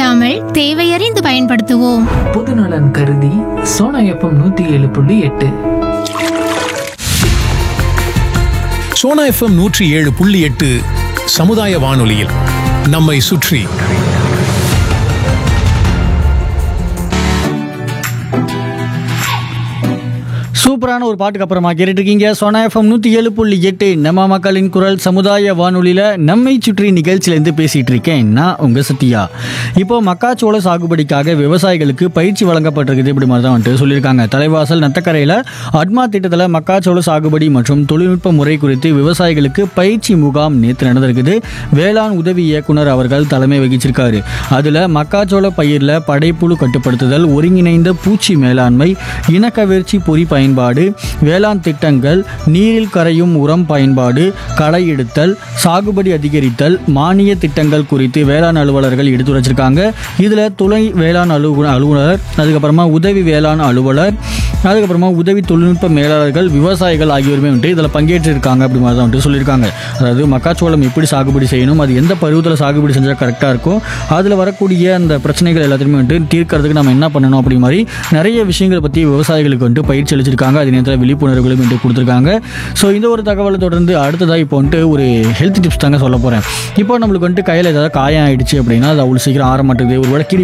பயன்படுத்தாமல் தேவையறிந்து பயன்படுத்துவோம் பொதுநலன் கருதி சோனா எஃப்எம் நூத்தி ஏழு புள்ளி எட்டு சோனா எஃப்எம் நூற்றி ஏழு புள்ளி எட்டு சமுதாய வானொலியில் நம்மை சுற்றி சூப்பரான ஒரு பாட்டுக்கு அப்புறமா கேட்டுட்டு இருக்கீங்க சோனா எஃப்எம் நூற்றி ஏழு புள்ளி எட்டு நம்ம மக்களின் குரல் சமுதாய வானொலியில் நம்மை சுற்றி நிகழ்ச்சியிலேருந்து பேசிகிட்டு இருக்கேன் நான் உங்கள் சத்யா இப்போ மக்காச்சோள சாகுபடிக்காக விவசாயிகளுக்கு பயிற்சி வழங்கப்பட்டிருக்குது இப்படி மாதிரி தான் வந்துட்டு சொல்லியிருக்காங்க தலைவாசல் நத்தக்கரையில் அட்மா திட்டத்தில் மக்காச்சோள சாகுபடி மற்றும் தொழில்நுட்ப முறை குறித்து விவசாயிகளுக்கு பயிற்சி முகாம் நேற்று நடந்திருக்குது வேளாண் உதவி இயக்குனர் அவர்கள் தலைமை வகிச்சிருக்காரு அதில் மக்காச்சோள பயிரில் படைப்புழு கட்டுப்படுத்துதல் ஒருங்கிணைந்த பூச்சி மேலாண்மை இனக்கவர்ச்சி பொறி பயன்பாடு வேளாண் திட்டங்கள் நீரில் கரையும் உரம் பயன்பாடு களை எடுத்தல் சாகுபடி அதிகரித்தல் மானிய திட்டங்கள் குறித்து வேளாண் அலுவலர்கள் எடுத்துரைச்சிருக்காங்க இதில் துணை வேளாண் அலுவ அலுவலர் அதுக்கப்புறமா உதவி வேளாண் அலுவலர் அதுக்கப்புறமா உதவி தொழில்நுட்ப மேலாளர்கள் விவசாயிகள் ஆகியோருமே வந்துட்டு இதில் பங்கேற்றிருக்காங்க அப்படி மாதிரி தான் வந்துட்டு சொல்லியிருக்காங்க அதாவது மக்காச்சோளம் எப்படி சாகுபடி செய்யணும் அது எந்த பருவத்தில் சாகுபடி செஞ்சால் கரெக்டாக இருக்கும் அதில் வரக்கூடிய அந்த பிரச்சனைகள் எல்லாத்தையுமே வந்துட்டு தீர்க்கறதுக்கு நம்ம என்ன பண்ணணும் அப்படி மாதிரி நிறைய விஷயங்களை பற்றி விவசாயிகளுக்கு வந்துட்டு பயிற்சி அளிச்சிருக்காங்க அதே நேரத்தில் விழிப்புணர்வுகளும் வந்துட்டு கொடுத்துருக்காங்க ஸோ இந்த ஒரு தகவலை தொடர்ந்து அடுத்ததாக இப்போ வந்துட்டு ஒரு ஹெல்த் டிப்ஸ் தாங்க சொல்ல போகிறேன் இப்போ நம்மளுக்கு வந்துட்டு கையில் ஏதாவது காயம் ஆயிடுச்சு அப்படின்னா அது அவ்வளோ சீக்கிரம் ஆற மாட்டேங்குது ஒரு வேளை கிரி